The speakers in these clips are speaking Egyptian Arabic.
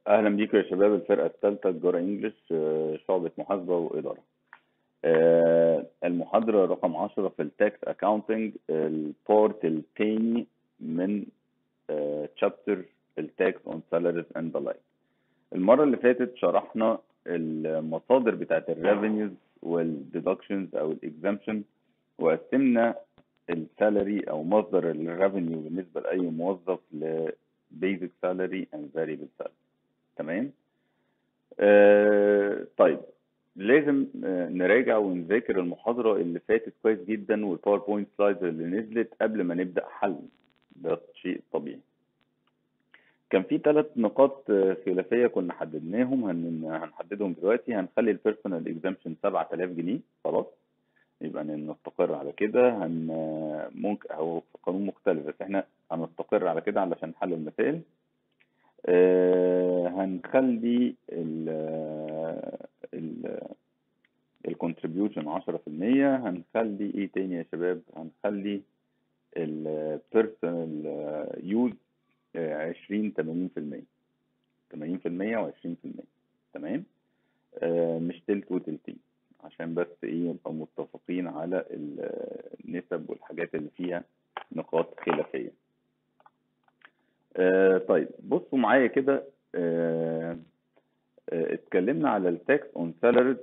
اهلا بيكم يا شباب الفرقه الثالثه تجاره انجلش آه، شعبه محاسبه واداره آه، المحاضره رقم 10 في التاكس اكاونتنج البارت الثاني من تشابتر التاكس اون سالاريز اند ذا لايك المره اللي فاتت شرحنا المصادر بتاعت الريفينيوز والديدكشنز او الاكزامشن وقسمنا السالري او مصدر الريفينيو بالنسبه لاي موظف ل basic salary and variable salary تمام آه طيب لازم آه نراجع ونذاكر المحاضرة اللي فاتت كويس جدا والباوربوينت سلايدز اللي نزلت قبل ما نبدأ حل ده شيء طبيعي كان في ثلاث نقاط آه، خلافية كنا حددناهم هن- هنحددهم دلوقتي هنخلي البيرسونال اكزامشن 7000 جنيه خلاص يبقى نستقر على كده هن ممكن هو في قانون مختلف بس احنا هنستقر على كده علشان حل المسائل آه، هنخلي ال ال الكونتريبيوشن 10% هنخلي ايه تاني يا شباب هنخلي البيرسونال يوز 20 80% 80% و20% تمام آه، مش تلت وتلتين عشان بس ايه نبقى متفقين على النسب والحاجات اللي فيها نقاط خلافية آه طيب بصوا معايا كده آه آه اتكلمنا على التاكس اون سالاريز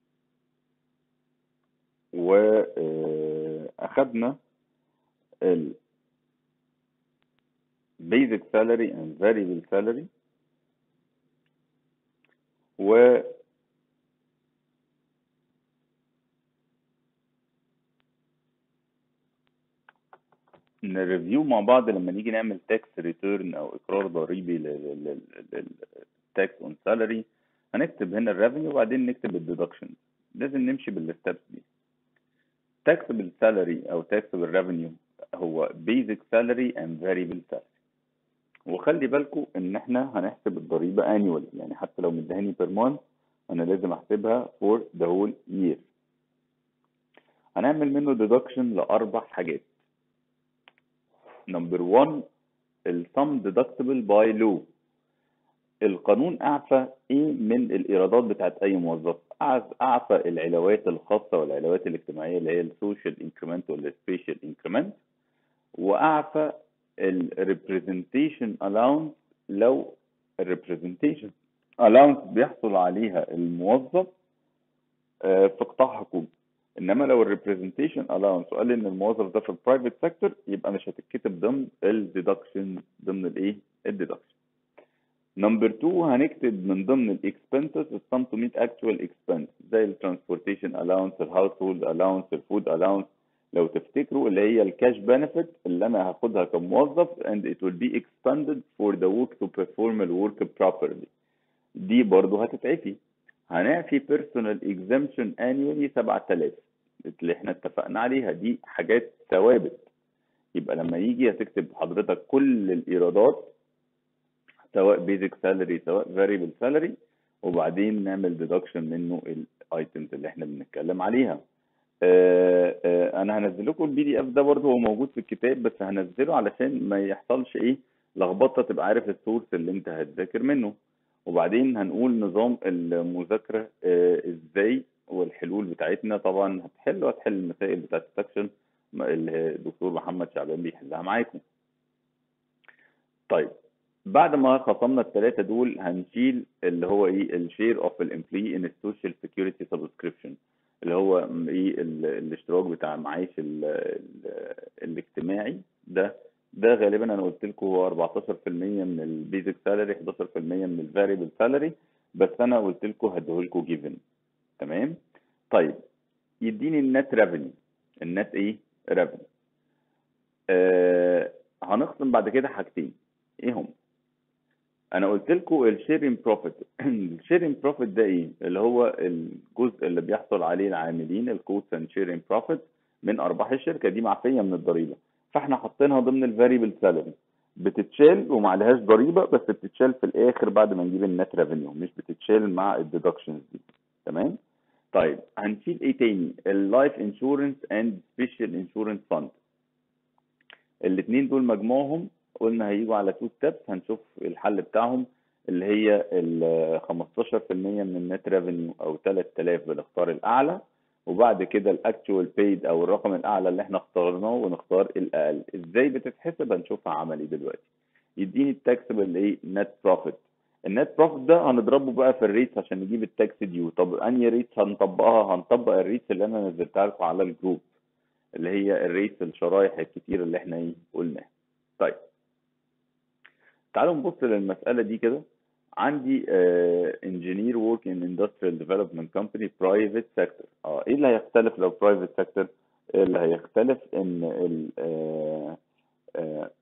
واخدنا ال basic salary and variable salary و نريفيو مع بعض لما نيجي نعمل تاكس ريتيرن او اقرار ضريبي للتاكس اون سالري هنكتب هنا الريفينيو وبعدين نكتب الديدكشن لازم نمشي بالستبس دي taxable salary او taxable revenue هو basic salary and variable salary وخلي بالكم ان احنا هنحسب الضريبة annually يعني حتى لو مدهاني per month انا لازم احسبها for the whole year هنعمل منه deduction لاربع حاجات نمبر 1 السم deductible by law القانون اعفى ايه من الايرادات بتاعت اي موظف أعف- اعفى العلاوات الخاصه والعلاوات الاجتماعيه اللي هي السوشيال انكريمنت والسبيشال انكريمنت واعفى الريبريزنتيشن الاونس لو الريبريزنتيشن الاونس بيحصل عليها الموظف آه، في قطاع حكومي انما لو الريبريزنتيشن الاونس وقال ان الموظف ده في البرايفت سيكتور يبقى مش هتتكتب ضمن الديدكشن ضمن الايه الديدكشن نمبر 2 هنكتب من ضمن الاكسبنسز السم تو ميت اكتوال اكسبنس زي الترانسبورتيشن الاونس الهاوس هولد الاونس الفود الاونس لو تفتكروا اللي هي الكاش بنفيت اللي انا هاخدها كموظف and it will be expended for the work to perform the work properly دي برضو هتتعفي هنعفي personal exemption annually 7000 اللي احنا اتفقنا عليها دي حاجات ثوابت يبقى لما يجي هتكتب حضرتك كل الايرادات سواء بيزك سالري سواء فاريبل سالري وبعدين نعمل ديدكشن منه الايتمز اللي احنا بنتكلم عليها آه، آه، انا هنزل لكم البي دي اف ده برضه هو موجود في الكتاب بس هنزله علشان ما يحصلش ايه لخبطه تبقى عارف السورس اللي انت هتذاكر منه وبعدين هنقول نظام المذاكره آه، ازاي والحلول بتاعتنا طبعا هتحل وهتحل المسائل بتاعت السكشن اللي الدكتور محمد شعبان بيحلها معاكم طيب بعد ما خصمنا الثلاثه دول هنشيل اللي هو ايه الشير اوف الامبلوي ان السوشيال سيكيورتي سبسكريبشن اللي هو م- ايه ال- الاشتراك بتاع معاش ال- ال- الاجتماعي ده ده غالبا انا قلت لكم هو 14% من البيزك سالري 11% من الفاريبل سالري بس انا قلت لكم هديه لكم جيفن تمام طيب يديني النت ريفينيو النت ايه ريفينيو آه هنخصم بعد كده حاجتين ايه هم انا قلت لكم الشيرين بروفيت الشيرين بروفيت ده ايه اللي هو الجزء اللي بيحصل عليه العاملين الكوست اند شيرين بروفيت من ارباح الشركه دي معفيه من الضريبه فاحنا حاطينها ضمن الفاريبل سالري بتتشال وما عليهاش ضريبه بس بتتشال في الاخر بعد ما نجيب النت ريفينيو مش بتتشال مع الديدكشنز دي تمام طيب هنشيل ايه تاني اللايف انشورنس اند سبيشال انشورنس فاند الاثنين دول مجموعهم قلنا هيجوا على تو ستيبس هنشوف الحل بتاعهم اللي هي ال 15% من النت ريفينيو او 3000 بنختار الاعلى وبعد كده الاكتوال بيد او الرقم الاعلى اللي احنا اخترناه ونختار الاقل ازاي بتتحسب هنشوفها عملي دلوقتي يديني التاكسبل ايه نت بروفيت النت بروفيت ده هنضربه بقى في الريتس عشان نجيب التاكس ديو طب انهي ريتس هنطبقها هنطبق الريتس اللي انا نزلتها لكم على الجروب اللي هي الريتس الشرايح الكتير اللي احنا ايه قلناها طيب تعالوا نبص للمسألة دي كده عندي انجينير ورك ان اندستريال ديفلوبمنت كومباني برايفت سيكتور اه ايه اللي هيختلف لو برايفت سيكتور اللي هيختلف ان ال آه آه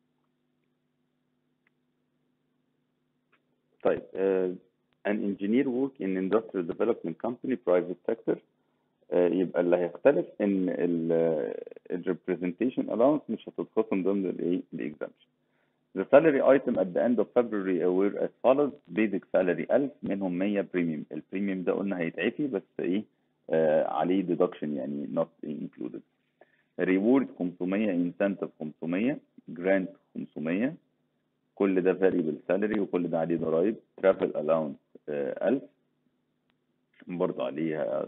طيب uh, an engineer work in industrial development company private sector uh, يبقى اللي هيختلف ان ال representation allowance مش هتتخصم ضمن الايه الاكزامشن The salary item at the end of February were as follows basic salary 1000 منهم 100 premium البريميوم ده قلنا هيتعفي بس ايه آه عليه deduction يعني not included reward 500 incentive 500 grant 500 كل ده variable salary وكل ده عليه ضرايب travel allowance آه 1000 برضه عليها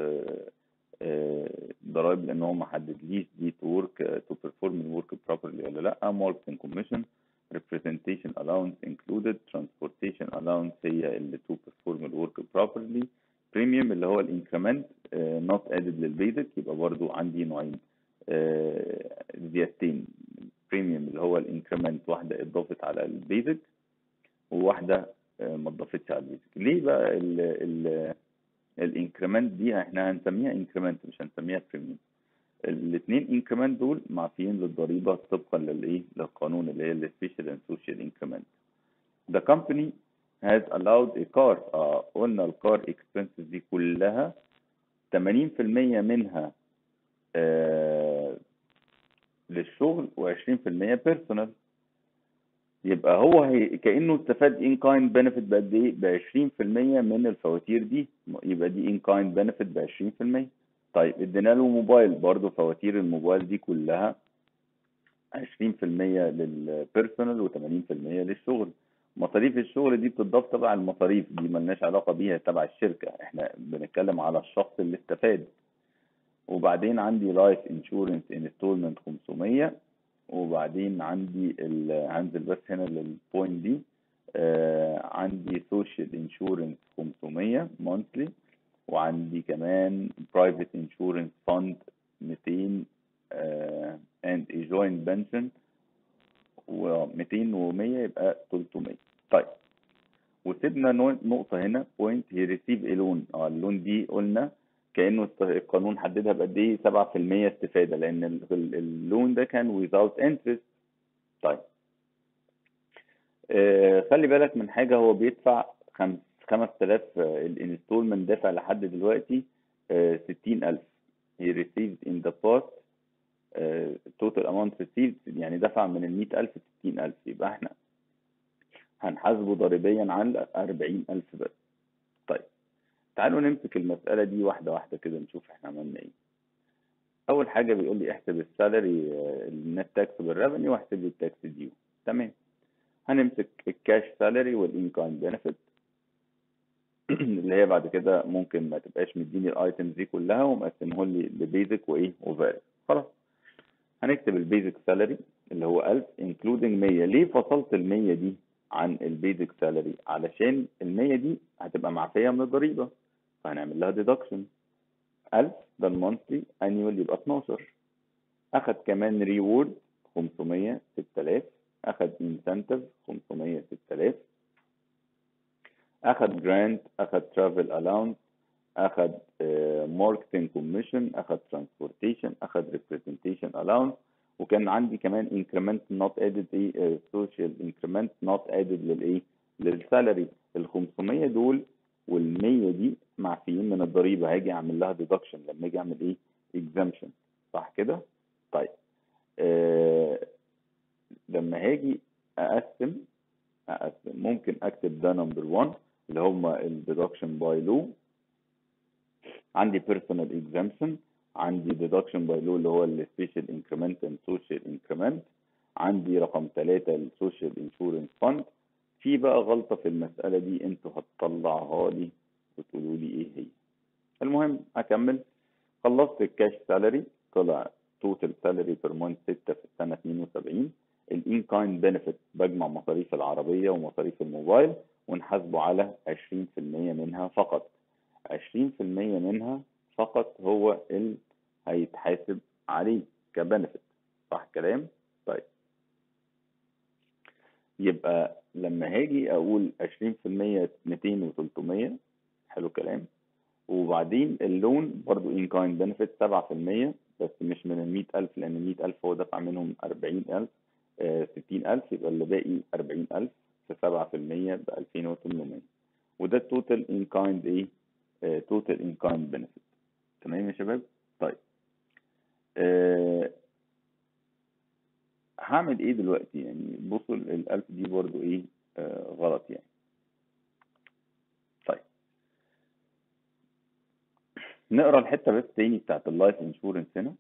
آه ضرايب لان هو ما حددليش دي to work to perform the work properly ولا لا marketing commission representation allowance included transportation allowance هي اللي to perform the work properly premium اللي هو الانكريمنت uh, not added للبيزك يبقى برضو عندي نوعين uh, زيادتين premium اللي هو الانكريمنت واحدة اضافت على البيزك وواحدة uh, ما اضافتش على البيزك ليه بقى ال ال الانكريمنت دي احنا هنسميها انكريمنت مش هنسميها premium الاثنين انكريمنت دول معفيين للضريبه طبقا للايه للقانون اللي هي السبيشال اند سوشيال انكريمنت The company has allowed a car آه قلنا الكار اكسبنسز دي كلها 80% منها آه للشغل و20% بيرسونال يبقى هو هي كانه استفاد ان كايند بنفيت بقد ايه؟ ب 20% من الفواتير دي يبقى دي ان كايند بنفيت ب 20% طيب ادينا له موبايل برضه فواتير الموبايل دي كلها 20% للبيرسونال و80% للشغل مصاريف الشغل دي بتضاف تبع المصاريف دي ملناش علاقة بيها تبع الشركة احنا بنتكلم على الشخص اللي استفاد وبعدين عندي لايف انشورنس انستولمنت 500 وبعدين عندي هنزل بس هنا للبوينت دي آه عندي سوشيال انشورنس 500 مونثلي وعندي كمان برايفت انشورنس فند 200 اند اي جوينت بنشن و200 و100 يبقى 300 طيب وسيبنا نقطة هنا بوينت هي ريسيف ايه لون اه اللون دي قلنا كأنه القانون حددها بقد ايه 7% استفادة لأن اللون ده كان without interest طيب آه خلي بالك من حاجة هو بيدفع خمس 5000 الانستولمنت دافع لحد دلوقتي 60000 he received in the past uh, total amount received يعني دفع من ال 100000 60000 يبقى احنا هنحاسبه ضريبيا عن 40000 بس طيب تعالوا نمسك المسألة دي واحدة واحدة كده نشوف احنا عملنا ايه أول حاجة بيقول لي احسب السالري النت تاكس بالريفنيو واحسب لي التاكس ديو تمام هنمسك الكاش سالري والانكم بنفيت اللي هي بعد كده ممكن ما تبقاش مديني الايتمز دي كلها ومقسمه لي لبيزك وايه وفاري خلاص هنكتب البيزك سالري اللي هو 1000 انكلودنج 100 ليه فصلت ال 100 دي عن البيزك سالري علشان ال 100 دي هتبقى معفيه من الضريبه فهنعمل لها ديدكشن 1000 ده المونثلي انيوال يبقى 12 اخد كمان ريورد 500 6000 اخد انسنتيف 500 6000 اخد جرانت اخد ترافل الاونس اخد ماركتنج كوميشن اخد ترانسبورتيشن اخد ريبريزنتيشن الاونس وكان عندي كمان انكريمنت نوت ادد ايه سوشيال انكريمنت نوت ادد للايه للسالري ال 500 دول وال 100 دي معفيين من الضريبه هاجي اعمل لها ديدكشن لما اجي اعمل ايه اكزامشن صح كده طيب آه لما هاجي اقسم اقسم ممكن اكتب ده نمبر 1 اللي هما الديدكشن باي لو عندي بيرسونال اكزامشن عندي ديدكشن باي لو اللي هو السبيشال انكريمنت اند سوشيال انكريمنت عندي رقم ثلاثة السوشيال انشورنس فند في بقى غلطة في المسألة دي انتوا هتطلعوها لي وتقولوا لي ايه هي المهم اكمل خلصت الكاش سالري طلع توتال سالري بير مونث 6 في السنة 72 الان كايند بنفيت بجمع مصاريف العربية ومصاريف الموبايل ونحاسبه على 20% منها فقط 20% منها فقط هو اللي هيتحاسب عليه كبنفيت صح الكلام؟ طيب يبقى لما هاجي اقول 20% 200 و300 حلو الكلام وبعدين اللون برضو ان كاين بنفيت 7% بس مش من ال 100000 لان ال 100000 هو دفع منهم 40000 آه 60000 يبقى اللي باقي 40000 في 7% ب 2800 وده التوتال ان كايند ايه توتال ان كايند بنفيت تمام يا شباب طيب آه هعمل ايه دلوقتي يعني بصوا الالف دي برضو ايه آه غلط يعني طيب نقرا الحته بس تاني بتاعت اللايف انشورنس هنا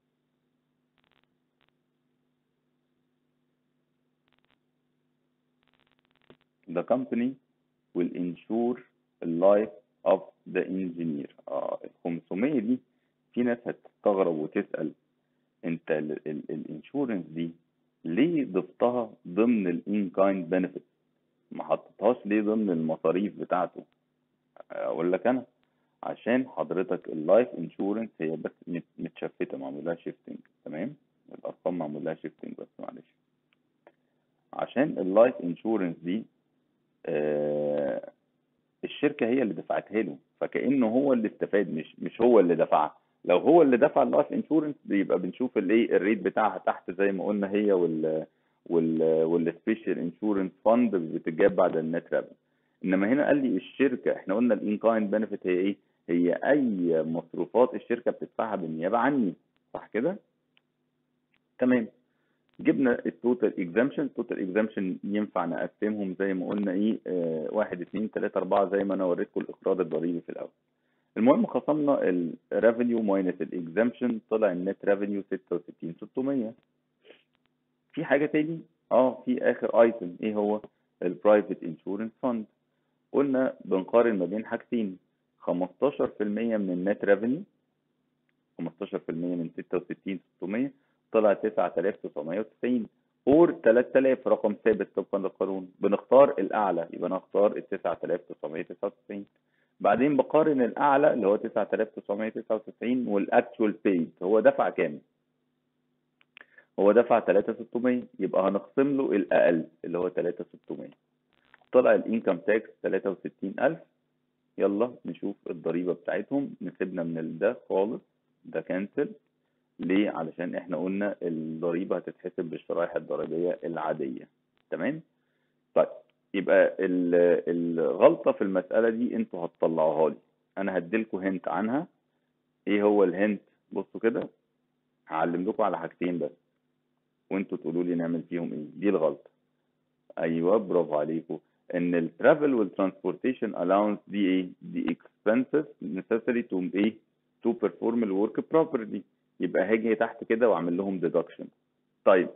The company will insure the life of the engineer اه ال 500 دي في ناس هتستغرب وتسأل انت الانشورنس دي ليه ضفتها ضمن الان كايند بنفيت ما حطيتهاش ليه ضمن المصاريف بتاعته اقول لك انا عشان حضرتك اللايف انشورنس هي بس متشفته معمول لها شيفتنج تمام الارقام معمول لها شيفتنج بس معلش عشان اللايف انشورنس دي آه الشركه هي اللي دفعتها له فكانه هو اللي استفاد مش مش هو اللي دفعها لو هو اللي دفع اللايف انشورنس بيبقى بنشوف الايه الريت بتاعها تحت زي ما قلنا هي وال وال والسبيشال انشورنس فند بتتجاب بعد النت ريفن انما هنا قال لي الشركه احنا قلنا الان كاين بنفيت هي ايه هي اي مصروفات الشركه بتدفعها بالنيابه عني صح كده تمام جبنا التوتال اكزامشن التوتال اكزامشن ينفع نقسمهم زي ما قلنا ايه آه واحد اتنين تلاته اربعه زي ما انا وريتكم الاقراض الضريبي في الاول المهم خصمنا الريفينيو ماينس الاكزامشن طلع النت ريفينيو 66600 في حاجه تاني اه في اخر ايتم ايه هو البرايفت انشورنس فند قلنا بنقارن ما بين حاجتين 15% من النت ريفينيو 15% من 66600 طلع 9990 اور 3000 رقم ثابت طبقا للقانون بنختار الاعلى يبقى انا اختار ال 9999 بعدين بقارن الاعلى اللي هو 9999 والاكتوال بيد هو دفع كام هو دفع 3600 يبقى هنخصم له الاقل اللي هو 3600 طلع الانكم تاكس 63000 يلا نشوف الضريبه بتاعتهم نسيبنا من ده خالص ده كانسل ليه علشان احنا قلنا الضريبه هتتحسب بالشرائح الضريبيه العاديه تمام طيب يبقى الغلطه في المساله دي انتوا هتطلعوها لي انا هديلكوا هنت عنها ايه هو الهنت بصوا كده هعلم لكم على حاجتين بس وانتوا تقولوا لي نعمل فيهم ايه دي الغلطه ايوه برافو عليكم ان الترافل والترانسبورتيشن الاونس دي ايه دي اكسبنسز necessary to ايه to perform الورك properly يبقى هاجي تحت كده واعمل لهم ديدكشن طيب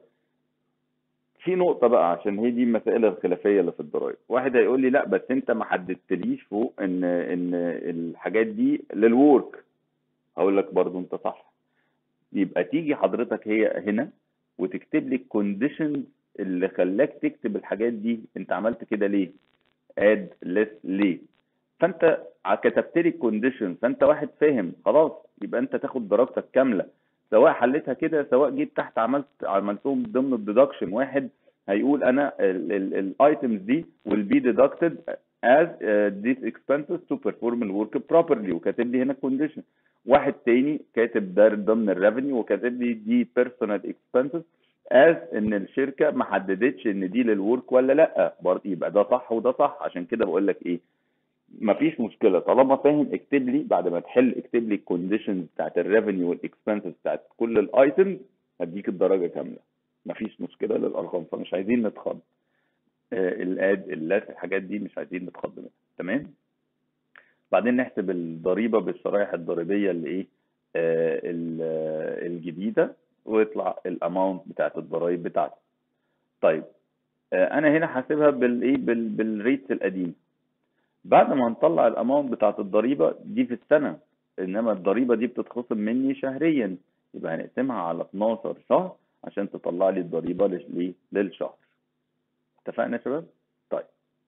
في نقطة بقى عشان هي دي المسائل الخلافية اللي في الضرايب، واحد هيقول لي لا بس أنت ما حددتليش فوق إن إن الحاجات دي للورك. هقول لك برضو أنت صح. يبقى تيجي حضرتك هي هنا وتكتب لي الكونديشنز اللي خلاك تكتب الحاجات دي، أنت عملت كده ليه؟ اد ليس ليه؟ فأنت كتبت لي الكونديشن فأنت واحد فاهم خلاص يبقى أنت تاخد درجتك كاملة. سواء حليتها كده سواء جيت تحت عملت عملتهم ضمن الديدكشن واحد هيقول انا الايتمز دي will be deducted as uh, these expenses to perform the work properly وكاتب لي هنا condition واحد تاني كاتب ده ضمن الريفينيو وكاتب لي دي personal expenses as ان الشركه ما حددتش ان دي للورك ولا لا برضه يبقى ده صح وده صح عشان كده بقول لك ايه مفيش مشكله طالما فاهم اكتب لي بعد ما تحل اكتب لي الكونديشنز بتاعت الريفينيو والاكسبنسز بتاعت كل الايتمز هديك الدرجه كامله مفيش مشكله للارقام فمش عايزين نتخض آه الاد اللات الحاجات دي مش عايزين نتخض منها تمام بعدين نحسب الضريبه بالشرائح الضريبيه اللي ايه آه الجديده ويطلع الاماونت بتاعت الضرايب بتاعته طيب آه، انا هنا حاسبها بالايه بال بالريتس القديم بعد ما نطلع الاماونت بتاعت الضريبه دي في السنه انما الضريبه دي بتتخصم مني شهريا يبقى هنقسمها على 12 شهر عشان تطلع لي الضريبه لل- للشهر اتفقنا يا شباب طيب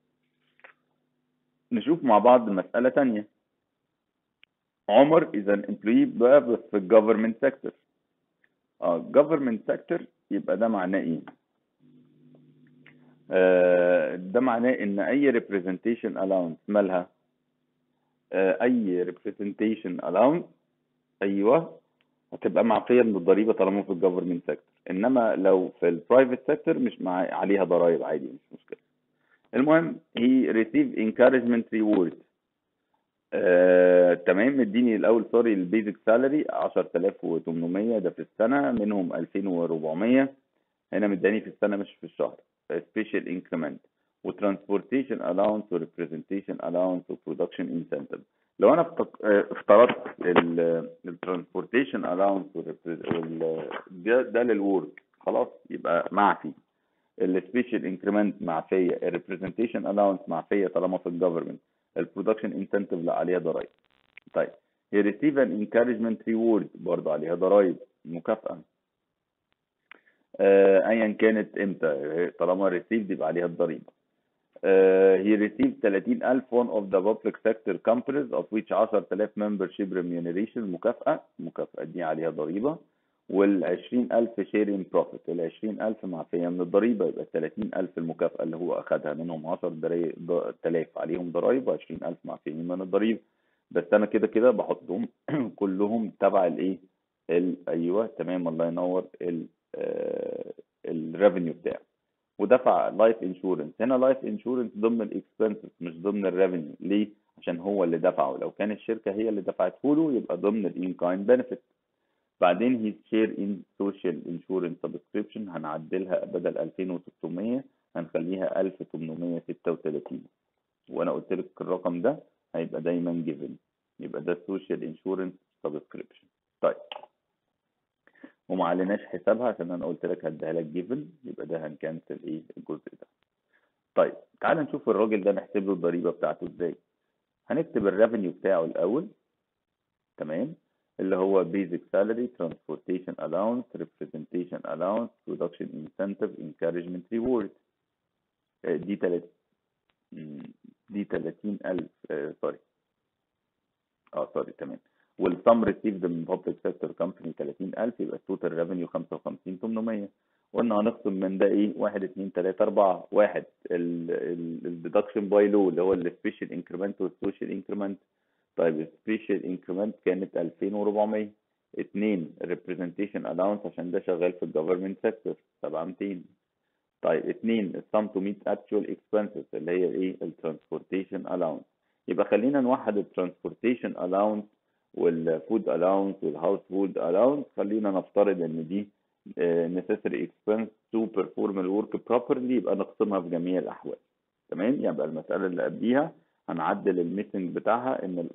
نشوف مع بعض مسألة تانية عمر is an employee بقى بس في ال government sector اه government sector يبقى ده معناه ايه؟ آه ده معناه ان اي representation allowance مالها؟ آه اي representation allowance ايوه هتبقى معفية من الضريبة طالما في ال government sector انما لو في ال private sector مش مع عليها ضرائب عادي مش مشكلة المهم he received encouragement reward آه، تمام مديني الاول سوري البيزك سالري 10800 ده في السنه منهم 2400 هنا مداني في السنه مش في الشهر سبيشال انكريمنت وترانسبورتيشن الاونس وريبريزنتيشن الاونس وبرودكشن انسنتيف لو انا افتق- آه، افترضت الترانسبورتيشن الاونس ده ده للورك خلاص يبقى معفي السبيشال انكريمنت معفيه الريبريزنتيشن الاونس معفيه طالما في الجفرمنت البرودكشن انسنتيف لا عليها ضرائب طيب هي ريسيف ان انكارجمنت ريورد برضه عليها ضرائب مكافاه آه، ايا كانت امتى طالما ريسيفد يبقى عليها الضريبه آه، he received 30000 one of the public sector companies of which 10000 membership remuneration مكافأة المكافأة دي عليها ضريبة وال 20000 sharing profit ال 20000 معفية من الضريبة يبقى 30000 المكافأة اللي هو أخدها منهم 10000 عليهم ضرايب و 20000 معفيين من الضريبة بس أنا كده كده بحطهم كلهم تبع الإيه؟ ال- أيوه تمام الله ينور ال الريفينيو بتاعه ودفع لايف انشورنس هنا لايف انشورنس ضمن الاكسبنسز مش ضمن الريفينيو ليه عشان هو اللي دفعه لو كان الشركه هي اللي دفعته له يبقى ضمن الان كاين بنفيت بعدين هي شير ان سوشيال انشورنس سبسكريبشن هنعدلها بدل 2600 هنخليها 1836 وانا قلت لك الرقم ده هيبقى دايما جيفن يبقى ده السوشيال انشورنس سبسكريبشن طيب وما عليناش حسابها عشان انا قلت لك هديها لك جيفن يبقى ده هنكنسل ايه الجزء ده طيب تعال نشوف الراجل ده نحسب له الضريبه بتاعته ازاي هنكتب الريفينيو بتاعه الاول تمام اللي هو basic salary transportation allowance representation allowance production incentive encouragement reward آه، دي تلات مم، دي 30000 سوري اه سوري تمام والسم ريسيفد من public sector company 30000 يبقى التوتال ريفينيو 55800 قلنا هنخصم من ده ايه 1 2 3 4 واحد الديدكشن باي لو اللي هو السبيشال انكريمنت والسوشيال انكريمنت طيب السبيشال انكريمنت كانت 2400 اتنين representation allowance عشان ده شغال في الجفرمنت سيكتور 7200 طيب اتنين السم تو ميت actual expenses اللي هي ايه الترانسبورتيشن allowance يبقى خلينا نوحد الترانسبورتيشن allowance والفود allowance والهاوس هولد allowance خلينا نفترض ان دي آه، necessary expense to perform the work properly يبقى نقسمها في جميع الاحوال تمام يبقى المساله اللي قبليها هنعدل الميسنج بتاعها ان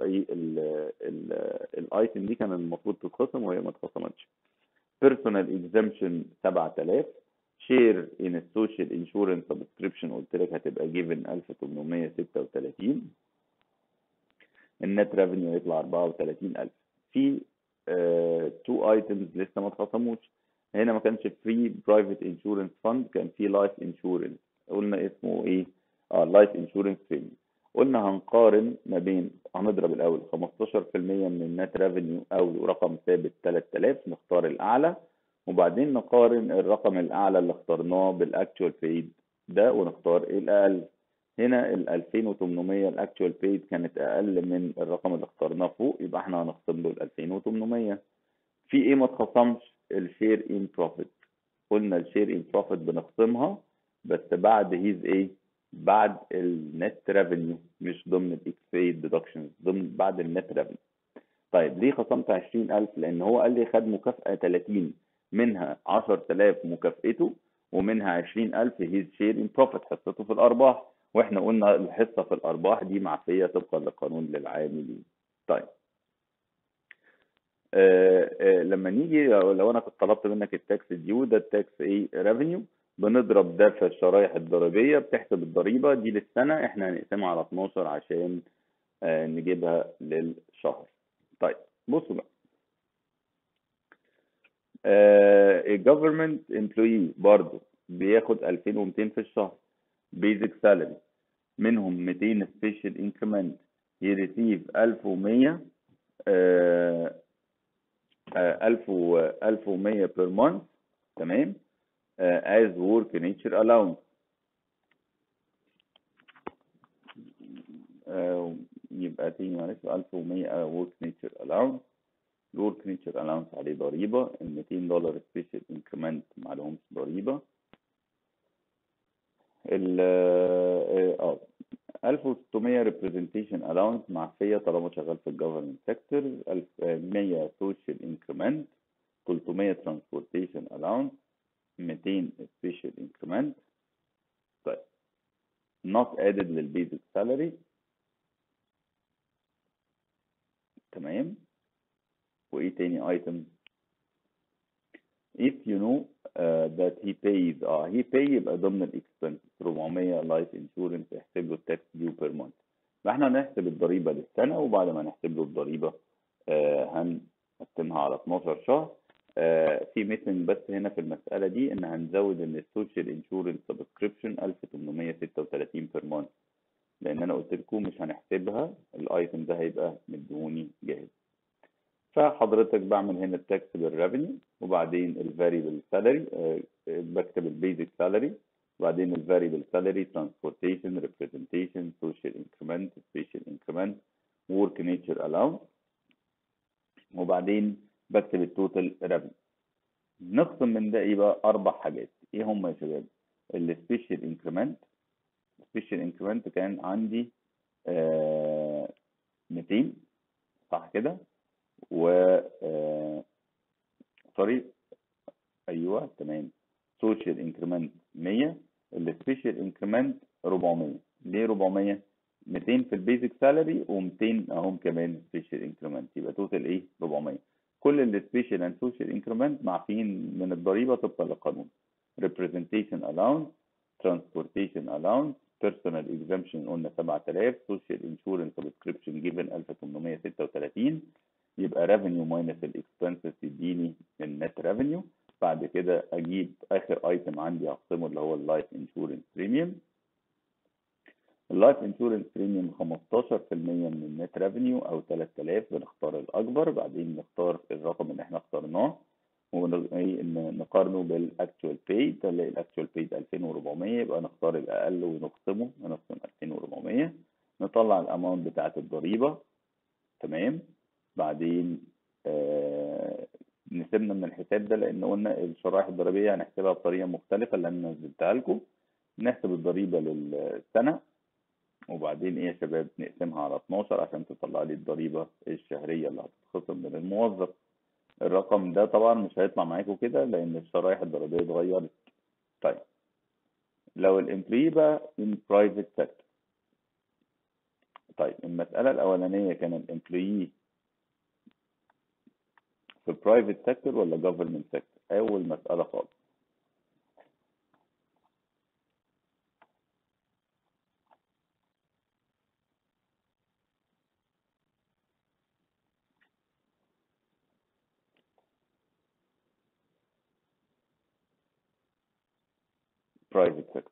الايتم دي كان المفروض تتخصم وهي ما اتخصمتش personal exemption 7000 share in social insurance subscription قلت لك هتبقى given 1836 النت ريفينيو هيطلع 34000 في تو ايتمز لسه ما اتخصموش هنا ما كانش فري برايفت انشورنس فند كان في لايف انشورنس قلنا اسمه ايه اه لايف انشورنس بريميوم قلنا هنقارن ما بين هنضرب الاول 15% من النت ريفينيو او رقم ثابت 3000 نختار الاعلى وبعدين نقارن الرقم الاعلى اللي اخترناه بالاكتوال بيد ده ونختار الاقل هنا ال 2800 الاكتوال بيد كانت اقل من الرقم اللي اخترناه فوق يبقى احنا هنخصم له ال 2800 في ايه ما اتخصمش الشير ان بروفيت قلنا الشير ان بروفيت بنخصمها بس بعد هيز ايه بعد النت ريفينيو مش ضمن الاكس بيد ديدكشنز ضمن بعد النت ريفينيو طيب ليه خصمت 20000 لان هو قال لي خد مكافأة 30 منها 10000 مكافأته ومنها 20000 هيز شير ان بروفيت حصته في الارباح واحنا قلنا الحصة في الارباح دي معفية طبقا لقانون للعاملين طيب آه آه لما نيجي لو لو انا كنت طلبت منك التاكس ديو ده التاكس ايه ريفينيو بنضرب ده في الشرايح الضريبية بتحسب الضريبة دي للسنة احنا هنقسمها على 12 عشان آه، نجيبها للشهر طيب بصوا بقى الجفرمنت امبلوي برضه بياخد 2200 في الشهر بيزك سالري منهم 200 سبيشال انكريمنت يريسيف 1100 آه، آه، 1000 و 1100 بير مانث تمام آه، as work nature allowance آه، يبقى تاني معلش 1100 work nature allowance الورك نيتشر الاونس عليه ضريبة ال 200 دولار سبيشال انكريمنت ما عليهمش ضريبة ال اه 1600 ريبريزنتيشن الاونس معفية طالما شغال في الجفرمنت سيكتور 100 سوشيال انكريمنت 300 ترانسبورتيشن الاونس 200 سبيشال انكريمنت طيب not added للبيزك سالري تمام وايه تاني ايتم if you know uh, that he pays اه he pay يبقى ضمن الاكسبنس 400 لايف انشورنس احسب له التاكس ديو بير مانث فاحنا هنحسب الضريبه للسنه وبعد ما نحسب له الضريبه آه هنقسمها على 12 شهر آه في ميسنج بس هنا في المساله دي ان هنزود ان السوشيال انشورنس سبسكريبشن 1836 بير مانث لان انا قلت لكم مش هنحسبها الايتم ده هيبقى مديهوني جاهز فحضرتك بعمل هنا التاكس بالريفينيو وبعدين الفاريبل سالري بكتب البيزك سالري وبعدين الفاريبل سالري ترانسبورتيشن ريبريزنتيشن سوشيال انكريمنت سبيشال انكريمنت ورك نيتشر الاونس وبعدين بكتب التوتال ريفينيو نقسم من ده ايه بقى اربع حاجات ايه هم يا شباب السبيشال انكريمنت السبيشال انكريمنت كان عندي آه 200 صح كده و آه... سوري ايوه تمام سوشيال انكريمنت 100 السبيشال انكريمنت 400 ليه 400 200 في البيزك سالري و200 اهم كمان سبيشال انكريمنت يبقى توتال ايه 400 كل السبيشال اند سوشيال انكريمنت معفيين من الضريبه طبقا للقانون representation allowance transportation allowance personal exemption قلنا 7000 social insurance subscription given 1836 يبقى revenue minus الاكسبنسز يديني النت revenue بعد كده اجيب اخر ايتم عندي اقسمه اللي هو اللايف انشورنس بريميوم اللايف انشورنس بريميوم 15% من النت ريفينيو او 3000 بنختار الاكبر بعدين نختار الرقم اللي احنا اخترناه ونقارنه بالاكتوال بيد نلاقي الاكتوال بيد 2400 يبقى نختار الاقل ونقسمه نقسم 2400 نطلع الاماونت بتاعه الضريبه تمام بعدين آه نسيبنا من الحساب ده لان قلنا الشرائح الضريبيه هنحسبها بطريقه مختلفه اللي انا نزلتها لكم نحسب الضريبه للسنه وبعدين ايه يا شباب نقسمها على 12 عشان تطلع لي الضريبه الشهريه اللي هتتخصم من الموظف الرقم ده طبعا مش هيطلع معاكم كده لان الشرائح الضريبيه اتغيرت طيب لو الامبلوي بقى in private sector طيب المساله الاولانيه كان الامبلوي في private sector ولا government sector اول مساله خالص private sector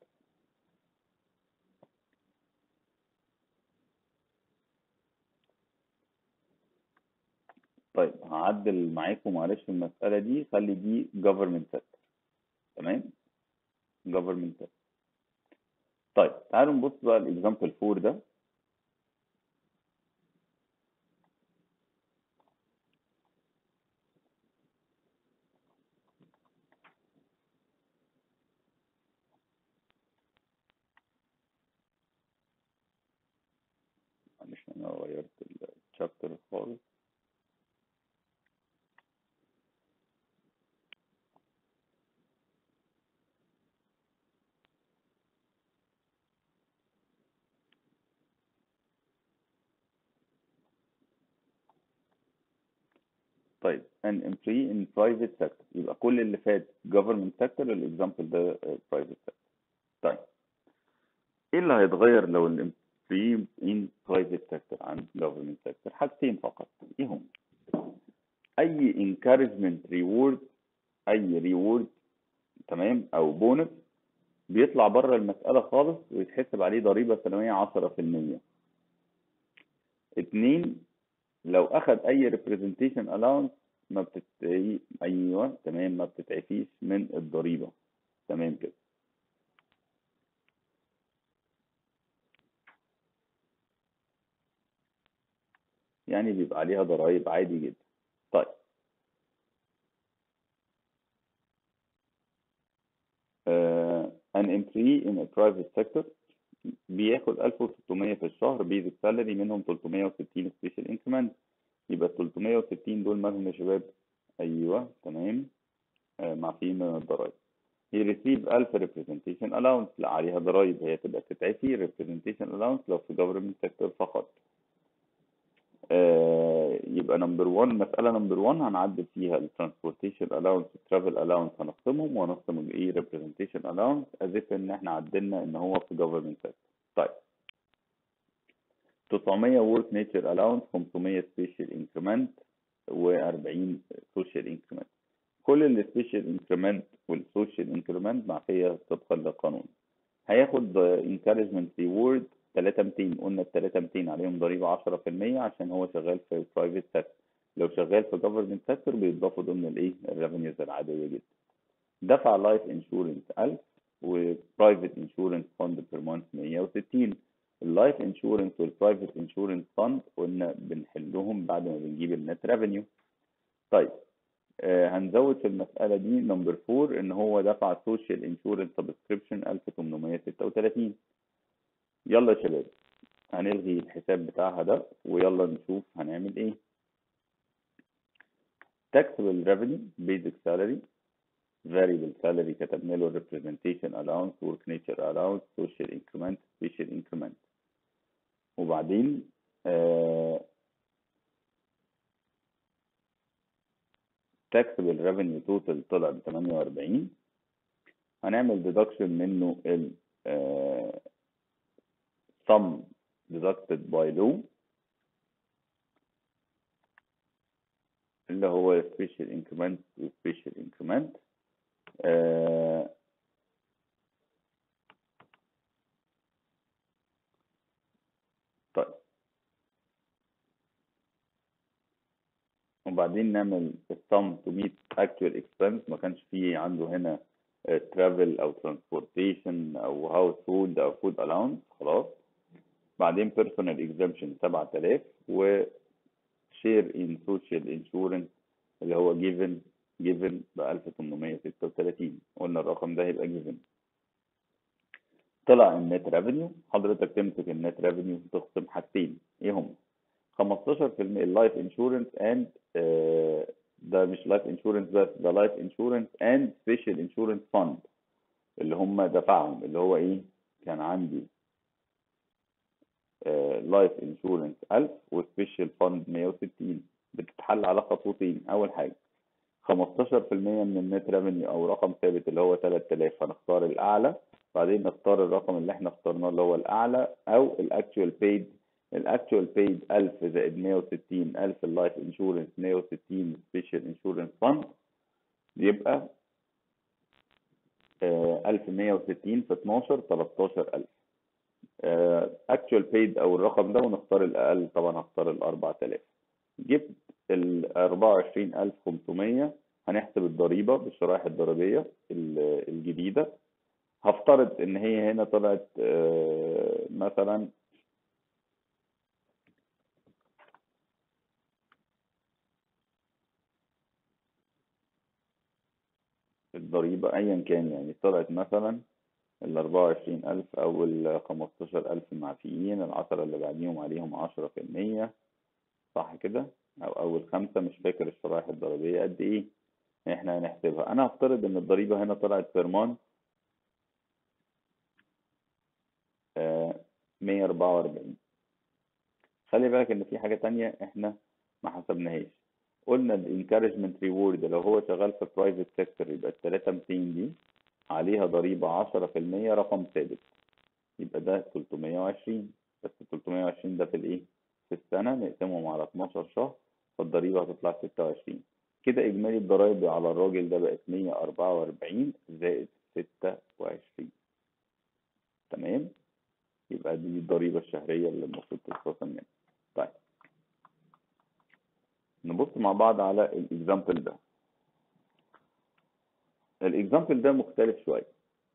طيب هعدل معاكم معلش المسألة دي خلي دي government sector تمام government sector طيب تعالوا نبص بقى الاكزامبل 4 ده معلش انا غيرت الشابتر خالص طيب an employee in private sector يبقى كل اللي فات government sector الاكزامبل ده آه، private sector طيب ايه اللي هيتغير لو ال employee in private sector عن government sector حاجتين فقط ايه هم اي encouragement reward اي reward تمام او بونس بيطلع بره المسألة خالص ويتحسب عليه ضريبة سنوية عشرة في المية اتنين لو أخد أي representation allowance ما بتت... أيوه تمام ما بتتعفيش من الضريبة تمام كده يعني بيبقى عليها ضرايب عادي جدا طيب آه an employee in a private sector بياخد 1600 في الشهر بيزك سالري منهم 360 سبيشال انكريمنت يبقى ال 360 دول مالهم يا شباب ايوه تمام آه معفيين من الضرايب he receive 1000 representation allowance لا عليها ضرايب هي تبقى تتعفي representation allowance لو في government sector فقط آه يبقى نمبر 1 مسألة نمبر 1 هنعدل فيها الترانسبورتيشن الاونس والترافل الاونس هنخصمهم وهنخصم الايه ريبريزنتيشن الاونس از if ان احنا عدلنا ان هو في جفرمنت سيكتور طيب 900 ورك نيتشر الاونس 500 سبيشال انكريمنت و40 سوشيال انكريمنت كل السبيشال انكريمنت والسوشيال انكريمنت معفية طبقا للقانون هياخد انكارجمنت ريورد 3200 قلنا ال 3200 عليهم ضريبة 10% عشان هو شغال في برايفت سيكتور لو شغال في جفرمنت سيكتور بيتضافوا ضمن الايه الريفينيوز العادية جدا دفع لايف انشورنس 1000 وبرايفت انشورنس فند بير مانث 160 اللايف انشورنس والبرايفت انشورنس فند قلنا بنحلهم بعد ما بنجيب النت ريفينيو طيب آه هنزود في المسألة دي نمبر 4 ان هو دفع سوشيال انشورنس سبسكريبشن 1836 يلا يا شباب هنلغي الحساب بتاعها ده ويلا نشوف هنعمل ايه taxable revenue basic salary variable salary كتبنا له representation allowance work nature allowance social increment special increment وبعدين آه taxable revenue total طلع ب 48 هنعمل deduction منه ال آه sum deducted by law اللي هو special increment و special increment آه طيب وبعدين نعمل السم to meet actual expense ما كانش فيه عنده هنا travel او transportation او household او food allowance خلاص بعدين personal exemption 7000 و share in social insurance اللي هو given given ب 1836 قلنا الرقم ده هيبقى given طلع النت ريفينيو حضرتك تمسك النت ريفينيو تخصم حاجتين ايه هم 15% اللايف انشورنس اند ده مش لايف انشورنس بس ده لايف انشورنس اند سبيشال انشورنس فند اللي هم دفعهم اللي هو ايه كان عندي لايف انشورنس 1000 وسبيشال فند 160 بتتحل على خطوتين اول حاجه 15% من النت ريفينيو او رقم ثابت اللي هو 3000 هنختار الاعلى بعدين نختار الرقم اللي احنا اخترناه اللي هو الاعلى او الاكتوال بيد الاكتوال بيد 1000 زائد 160 1000 اللايف انشورنس 160 سبيشال انشورنس فند يبقى آه 1160 في 12 13000 اكتوال بيد او الرقم ده ونختار الاقل طبعا هختار ال 4000 جبت ال 24500 هنحسب الضريبه بالشرائح الضريبيه الجديده هفترض ان هي هنا طلعت مثلا الضريبة أيا كان يعني طلعت مثلا ال 24000 أو ال 15000 معفيين العشرة اللي بعديهم عليهم 10% صح كده أو أول خمسة مش فاكر الشرائح الضريبية قد إيه إحنا هنحسبها أنا هفترض إن الضريبة هنا طلعت بيرمان 144 خلي بالك إن في حاجة تانية إحنا ما حسبناهاش قلنا الانكارجمنت ريورد لو هو شغال في برايفت سيكتور يبقى ال 3200 دي عليها ضريبة 10% رقم ثابت يبقى ده 320 بس 320 ده في الايه؟ في السنة نقسمهم على 12 شهر فالضريبة هتطلع 26 كده إجمالي الضرايب على الراجل ده بقت 144 زائد 26 تمام؟ يبقى دي الضريبة الشهرية اللي المفروض تتخصم منها طيب نبص مع بعض على الاكزامبل ده الاكزامبل ده مختلف شوية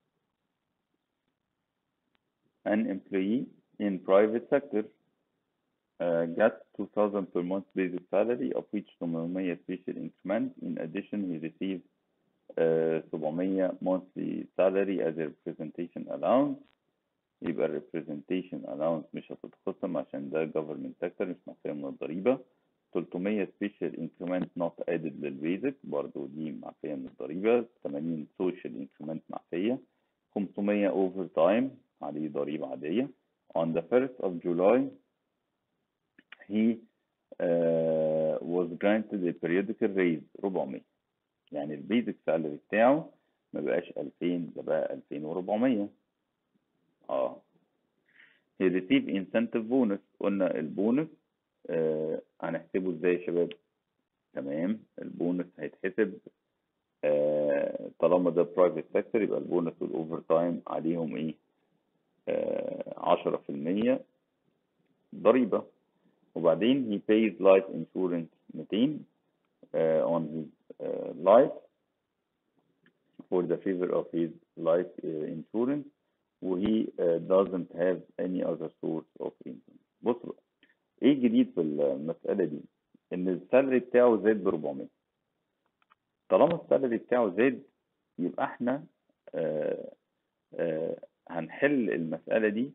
an employee in private sector uh, gets 2000 per month basic salary of which 800 special increment in addition he receives uh, 700 monthly salary as a representation allowance يبقى ال representation allowance مش هتتخصم عشان ده government sector مش معفية من الضريبة 300 special increment not added للبيزك برضو دي معفية من الضريبة 80 social increment معفية 500 over time عليه ضريبة عادية on the 1st of July he uh, was granted a periodical raise 400 يعني البيزك سالري بتاعه ما بقاش 2000 ده بقى 2400 اه he received incentive bonus قلنا البونس آه هنحسبه ازاي يا شباب تمام البونس هيتحسب آه طالما ده برايفت سيكتور يبقى البونس والاوفر تايم عليهم ايه عشرة في المية ضريبة وبعدين he pays life insurance 200 uh, on his uh, life for the favor of his life uh, insurance وهي uh, doesn't have any other source of income بص بقى ايه الجديد في المسألة دي ان السالري بتاعه زاد ب 400 طالما السالري بتاعه زاد يبقى احنا آه آه هنحل المسألة دي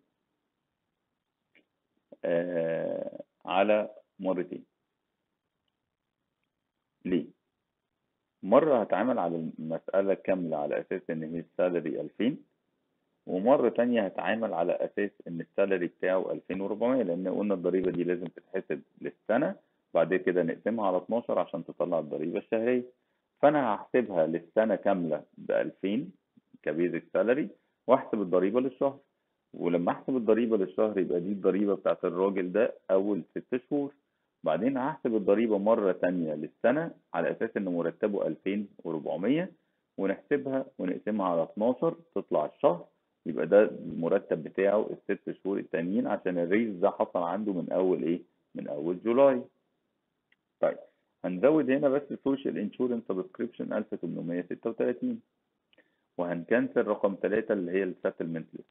آه على مرتين ليه؟ مرة هتعامل على المسألة كاملة على أساس إن هي السالري 2000 ومرة تانية هتعامل على أساس إن السالري بتاعه 2400 لأن قلنا الضريبة دي لازم تتحسب للسنة بعد كده نقسمها على 12 عشان تطلع الضريبة الشهرية فأنا هحسبها للسنة كاملة ب 2000 كبيزك سالري واحسب الضريبة للشهر ولما احسب الضريبة للشهر يبقى دي الضريبة بتاعت الراجل ده أول ست شهور بعدين هحسب الضريبة مرة تانية للسنة على أساس إن مرتبه 2400 ونحسبها ونقسمها على 12 تطلع الشهر يبقى ده المرتب بتاعه الست شهور التانيين عشان الريز ده حصل عنده من أول إيه؟ من أول جولاي. طيب هنزود هنا بس سوشيال انشورنس سبسكريبشن 1836 وهنكنسل رقم 3 اللي هي السيتلمنت ليست.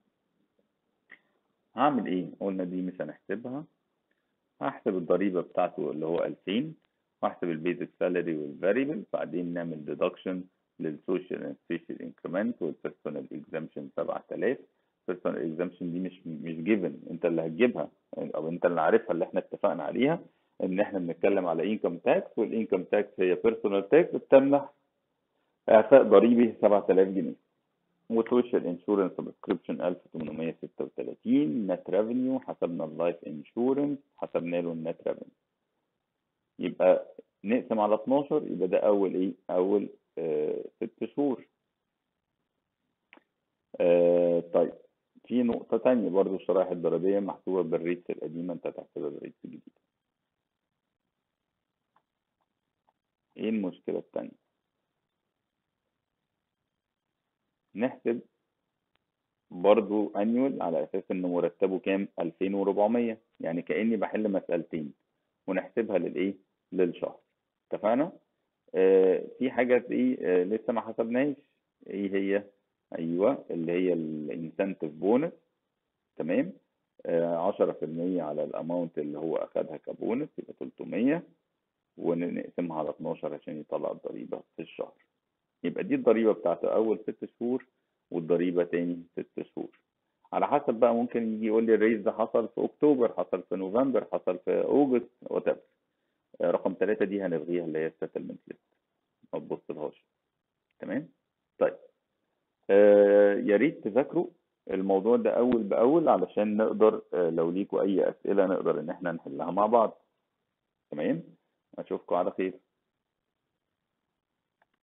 هعمل ايه؟ قلنا دي مش هنحسبها هحسب الضريبة بتاعته اللي هو 2000 واحسب البيزك سالري والفاريبل بعدين نعمل ديدكشن للسوشيال اند سبيشال انكريمنت والبيرسونال اكزامشن 7000 البيرسونال اكزامشن دي مش مش جيفن انت اللي هتجيبها او انت اللي عارفها اللي احنا اتفقنا عليها ان احنا بنتكلم على انكم تاكس والانكم تاكس هي بيرسونال تاكس بتمنح اعفاء ضريبي 7000 جنيه وسوشيال انشورنس سبسكريبشن 1836 نت ريفينيو حسبنا اللايف انشورنس حسبنا له النت ريفينيو يبقى نقسم على 12 يبقى ده اول ايه اول آه ست شهور آه طيب في نقطة تانية برضو الشرائح الضريبية محسوبة بالريتس القديمة انت هتحسبها بالريتس الجديدة ايه المشكلة التانية نحسب برضو انيول على اساس ان مرتبه كام 2400 يعني كاني بحل مسألتين ونحسبها للايه للشهر اتفقنا آه في حاجة ايه آه لسه ما حسبناهاش ايه هي ايوه اللي هي الانسنتيف بونس تمام آه 10% على الاماونت اللي هو اخدها كبونس يبقى 300 ونقسمها على 12 عشان يطلع الضريبة في الشهر يبقى دي الضريبة بتاعته أول ست شهور والضريبة تاني ست شهور على حسب بقى ممكن يجي يقول لي الريز ده حصل في أكتوبر حصل في نوفمبر حصل في أوجست وات رقم ثلاثة دي هنلغيها اللي هي السيتلمنت ليست ما تبصلهاش تمام طيب آه يا ريت تذاكروا الموضوع ده أول بأول علشان نقدر آه لو ليكوا أي أسئلة نقدر إن احنا نحلها مع بعض تمام اشوفكم على خير